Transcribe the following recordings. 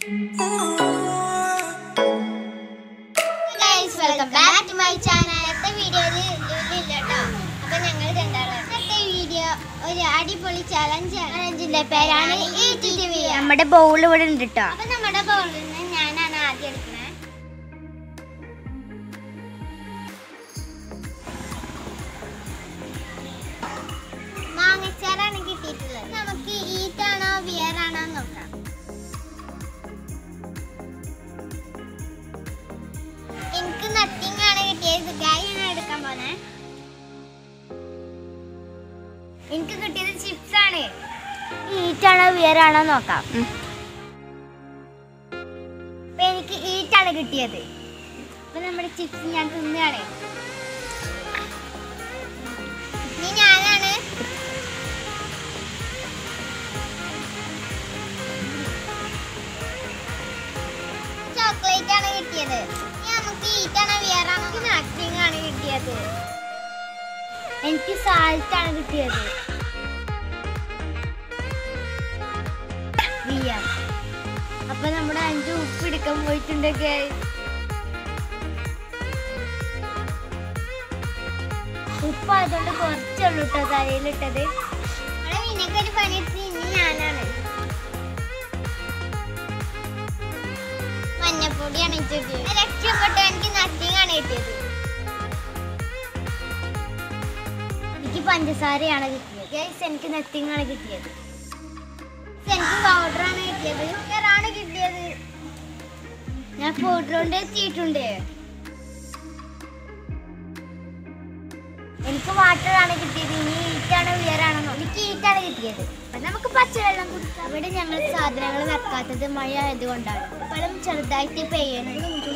Welcome back to my channel ഇന്നത്തെ വീഡിയോയിൽ ഇല്ല കേട്ടോ അപ്പൊ ഞങ്ങൾ രണ്ടാളും ഇന്നത്തെ വീഡിയോ ഒരു അടിപൊളി ചലഞ്ച് ചലഞ്ചിന്റെ പേരാണ് ഈ ടി വി നമ്മുടെ ബൗൾ ഇവിടെ ഉണ്ട് കേട്ടോ അപ്പൊ നമ്മുടെ ബോളിൽ നിന്ന് ഞാനാണ് ആദ്യം എടുക്കണേ മാങ്ങച്ചാറാണ് കിട്ടിയിട്ടുള്ളത് നമുക്ക് ഈറ്റാണോ വിയറാണോ നോക്കാം എനിക്ക് നത്തിങ് ആണ് കിട്ടിയത് ഗായി ഞാൻ എടുക്കാൻ പോണേ എനിക്ക് കിട്ടിയത് ചിപ്സ് ആണ് ഈറ്റാണോ വിയറാണോ നോക്കാം അപ്പൊ എനിക്ക് ഈറ്റാണ് കിട്ടിയത് അപ്പൊ നമ്മുടെ ചിപ്സ് ഞാൻ തിന്നാണ് ഇനി ഞാനാണ് ചോക്ലേറ്റ് ആണ് കിട്ടിയത് ഇനി നമുക്ക് ഈറ്റാണ് വിയറാണ് നത്തിങ് ആണ് കിട്ടിയത് എനിക്ക് സാൽറ്റ് ആണ് കിട്ടിയത് വിയർ അപ്പൊ നമ്മുടെ അഞ്ച് ഉപ്പ് എടുക്കാൻ പോയിട്ടുണ്ട് guys. ഉപ്പായതുകൊണ്ട് കുറച്ചുള്ളൂ കേട്ടോ തലയിലിട്ടത് നമ്മളെ വിനക്ക് ഒരു പണിയെടുത്ത് ഇനി ഞാനാണ് മഞ്ഞപ്പൊടിയാണ് കിട്ടിയത് രക്ഷപ്പെട്ടു എനിക്ക് നത്തിങ് ആണ് കിട്ടിയത് എനിക്ക് പഞ്ചസാരയാണ് കിട്ടിയത് ഗൈസ് എനിക്ക് നത്തിങ് ആണ് കിട്ടിയത് എനിക്ക് പൗഡർ ആണ് കിട്ടിയത് ആണ് കിട്ടിയത് ഞാൻ പൗഡർ കൊണ്ട് എത്തിയിട്ടുണ്ട് എനിക്ക് വാട്ടർ ആണ് കിട്ടിയത് ഇനി ഈറ്റാണ് വിയറാണെന്നോ എനിക്ക് ഈറ്റാണ് കിട്ടിയത് അപ്പൊ നമുക്ക് പച്ചവെള്ളം കുടിക്കാം ഇവിടെ ഞങ്ങൾ സാധനങ്ങൾ വെക്കാത്തത് മഴ ആയതുകൊണ്ടാണ് വെള്ളം ചെറുതായിട്ട് പെയ്യണം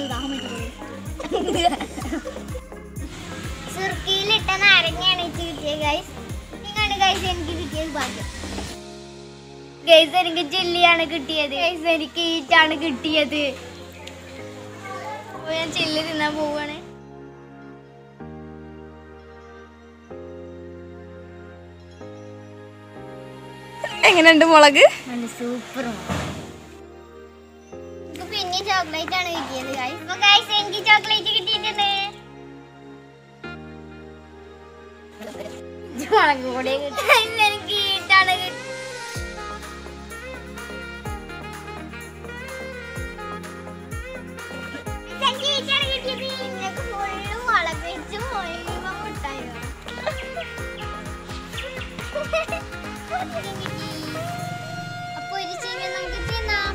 സുർക്കിയിലിട്ട നാരങ്ങയാണ് എനിക്ക് കിട്ടിയത് ഗൈസ് നിങ്ങളുടെ ഗൈസ് എനിക്ക് കിട്ടിയത് ഭാഗ്യം ഗൈസ് എനിക്ക് ചില്ലിയാണ് കിട്ടിയത് ഗൈസ് എനിക്ക് ഈറ്റാണ് കിട്ടിയത് അപ്പൊ ഞാൻ ചില്ലി തിന്നാൻ പോവാണ് എങ്ങനെയുണ്ട് മുളക് നല്ല സൂപ്പർ എനിക്ക് പിന്നെ ചോക്ലേറ്റ് ആണ് കിട്ടിയത് ഗൈസ് അപ്പൊ ഗൈസ് എനിക്ക് ചോക്ലേറ്റ് കിട്ടിയിട്ടുണ്ട് മുളക് പൊടി Guys, എനിക്ക് ഈട്ടാണ് കിട്ടിയത് എനിക്ക് ഈറ്റാണ് കിട്ടിയത് ഇന്നൊക്കെ ഫുള്ള് മുളക് വെച്ച് മുഴുവൻ മുട്ടായോ അപ്പൊ ഒരു ചീഞ്ഞ നമുക്ക് തിന്നാം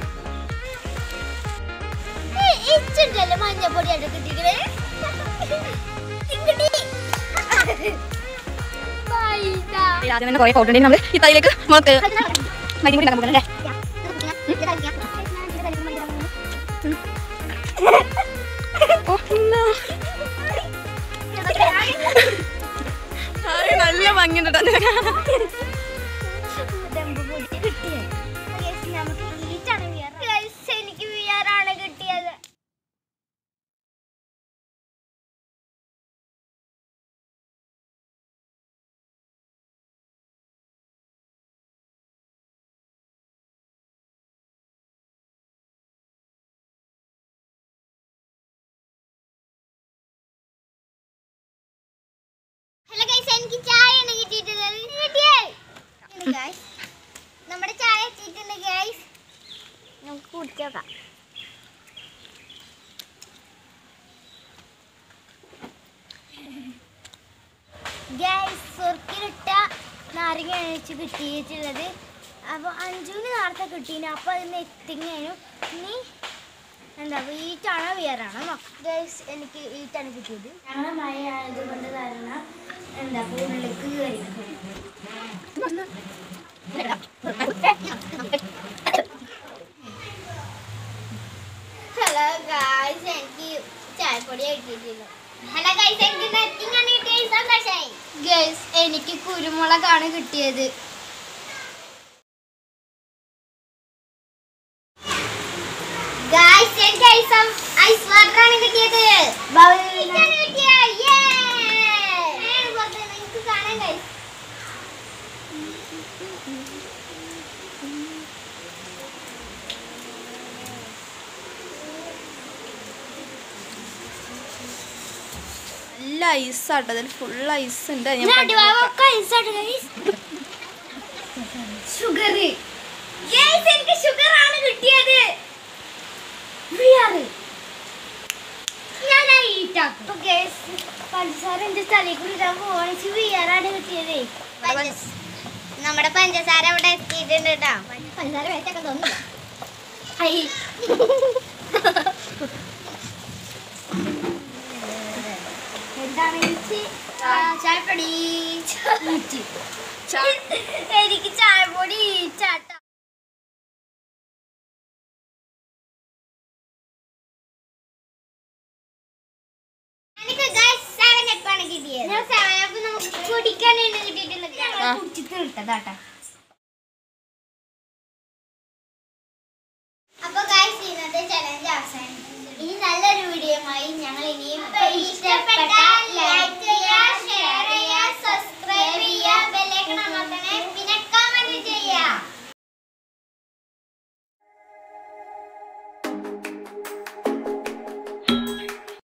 ഇച്ചുണ്ടല്ലോ മഞ്ഞപ്പൊടിയായിട്ട് കിട്ടിക്കണേ പൈസ ആദ്യം തന്നെ കുറെ പൗഡർ നമ്മൾ ഈ തൈലേക്ക് മുളക് മരി കൂടി ഉണ്ടാക്കാൻ പോകുന്നല്ലേ ഓ, ഇല്ല. ആയ്, നല്ല ഭംഗിയുണ്ട് കേട്ടോ അതിനെ കാണാൻ. എനിക്ക് വിയറാണ് കിട്ടിയത് ഹലോ ഗൈസ് എനിക്ക് ചായയാണ് കിട്ടിയിട്ടുള്ളത് കിട്ടിയേ ഗൈസ് നമ്മുടെ ചായ എത്തിയിട്ടുണ്ട് ഗൈസ് നമുക്ക് കുടിച്ചോക്കാം ഗൈസ് സുർക്കിലിട്ട നാരങ്ങ അഴിച്ച് കിട്ടിയിട്ടുള്ളത് അപ്പോൾ അഞ്ചുവിന് നേരത്തെ കിട്ടീന് അപ്പോൾ അതിന് എത്തിങ്ങനും ഇനി എന്താ ഈറ്റാണോ വിയറാണോ ഗൈസ് എനിക്ക് ഈറ്റാണ് കിട്ടിയത് ഞങ്ങൾ മഴ ആയതുകൊണ്ട് കാരണം എന്താ ഉള്ളിലേക്ക് കയറി ഹലോ ഗൈസ് എനിക്ക് ചായപ്പൊടി കിട്ടിയിട്ടില്ല ഹലോ ഗൈസ് എനിക്ക് നെറ്റിങ്ങാണ് കിട്ടിയത് സന്തോഷായി ഗൈസ് എനിക്ക് കുരുമുളകാണ് കിട്ടിയത് ഗൈസ് എനിക്ക് ഐസ് ഐസ് വാട്ടറാണ് കിട്ടിയത് ഇതാണ് കിട്ടിയ യേ എനിക്ക് കാണാൻ ഗൈസ് നല്ല ഐസാട്ടോ അതിൽ ഫുൾ ഐസ് ഉണ്ട് അത് ഞാൻ ഞാൻ കണ്ടിട്ടില്ല. അടിവാവൊക്കെ ഐസായിട്ട് ഗൈസ് ഷുഗർ ഗൈസ് എനിക്ക് ഷുഗർ ആണ് കിട്ടിയത് വിയറ് ഞാൻ ഈറ്റാക്കും ഇപ്പൊ ഗൈസ് പഞ്ചസാര എന്റെ തലയിൽ കൂടി ഇടാൻ പോവാണ് വിയറാണ് കിട്ടിയത് പഞ്ചസ്- നമ്മുടെ പഞ്ചസാര അവിടെ എത്തിയിട്ടുണ്ട് കേട്ടോ പഞ്ചസാര വേറ്റൊക്കെ തോന്നില്ല ഹൈ എന്താണ് ചായപ്പൊടി എനിക്ക് ചായപ്പൊടി ചാട്ട എനിക്ക് ഗൈസ് സെവൻ അപ്പ് ആണ് കിട്ടിയത് ഞാൻ ചായപ്പ് നമുക്ക് കുടിക്കാനാണ് കിട്ടിയിട്ടുള്ളത് ഞങ്ങൾ ആ. കുടിച്ചിട്ട് ഇട്ടതാട്ടാ അപ്പൊ ഗൈസ് ഇന്നത്തെ ചലഞ്ച് അവസാനിച്ചു ഇനി നല്ലൊരു വീഡിയോയുമായി ഞങ്ങൾ ഇനിയും ഇഷ്ടപ്പെട്ട ലൈക്ക്